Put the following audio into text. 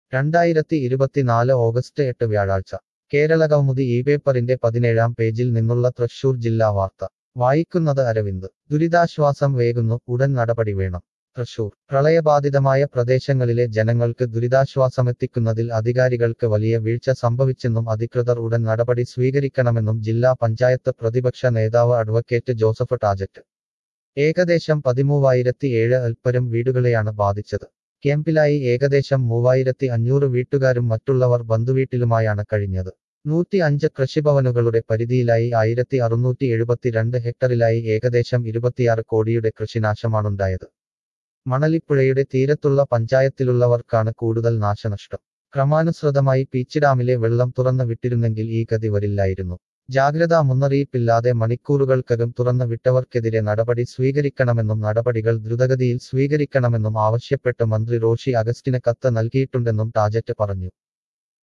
രണ്ടായിരത്തി ഇരുപത്തിനാല് ഓഗസ്റ്റ് എട്ട് വ്യാഴാഴ്ച കേരള കൗമുദി ഈ പേപ്പറിന്റെ പതിനേഴാം പേജിൽ നിന്നുള്ള തൃശൂർ ജില്ലാ വാർത്ത വായിക്കുന്നത് അരവിന്ദ് ദുരിതാശ്വാസം വേകുന്നു ഉടൻ നടപടി വേണം തൃശൂർ പ്രളയബാധിതമായ പ്രദേശങ്ങളിലെ ജനങ്ങൾക്ക് ദുരിതാശ്വാസമെത്തിക്കുന്നതിൽ അധികാരികൾക്ക് വലിയ വീഴ്ച സംഭവിച്ചെന്നും അധികൃതർ ഉടൻ നടപടി സ്വീകരിക്കണമെന്നും ജില്ലാ പഞ്ചായത്ത് പ്രതിപക്ഷ നേതാവ് അഡ്വക്കേറ്റ് ജോസഫ് ടാജറ്റ് ഏകദേശം പതിമൂവായിരത്തി ഏഴ് അൽപ്പരം വീടുകളെയാണ് ബാധിച്ചത് ക്യാമ്പിലായി ഏകദേശം മൂവായിരത്തി അഞ്ഞൂറ് വീട്ടുകാരും മറ്റുള്ളവർ ബന്ധുവീട്ടിലുമായാണ് കഴിഞ്ഞത് നൂറ്റി അഞ്ച് കൃഷിഭവനുകളുടെ പരിധിയിലായി ആയിരത്തി അറുന്നൂറ്റി എഴുപത്തിരണ്ട് ഹെക്ടറിലായി ഏകദേശം ഇരുപത്തിയാറ് കോടിയുടെ കൃഷിനാശമാണുണ്ടായത് മണലിപ്പുഴയുടെ തീരത്തുള്ള പഞ്ചായത്തിലുള്ളവർക്കാണ് കൂടുതൽ നാശനഷ്ടം ക്രമാനുസൃതമായി പീച്ച് ഡാമിലെ വെള്ളം തുറന്നു വിട്ടിരുന്നെങ്കിൽ ഈ ഗതി വരില്ലായിരുന്നു ജാഗ്രതാ മുന്നറിയിപ്പില്ലാതെ മണിക്കൂറുകൾക്കകം തുറന്നു വിട്ടവർക്കെതിരെ നടപടി സ്വീകരിക്കണമെന്നും നടപടികൾ ദ്രുതഗതിയിൽ സ്വീകരിക്കണമെന്നും ആവശ്യപ്പെട്ട് മന്ത്രി റോഷി അഗസ്റ്റിന് കത്ത് നൽകിയിട്ടുണ്ടെന്നും ടാജറ്റ് പറഞ്ഞു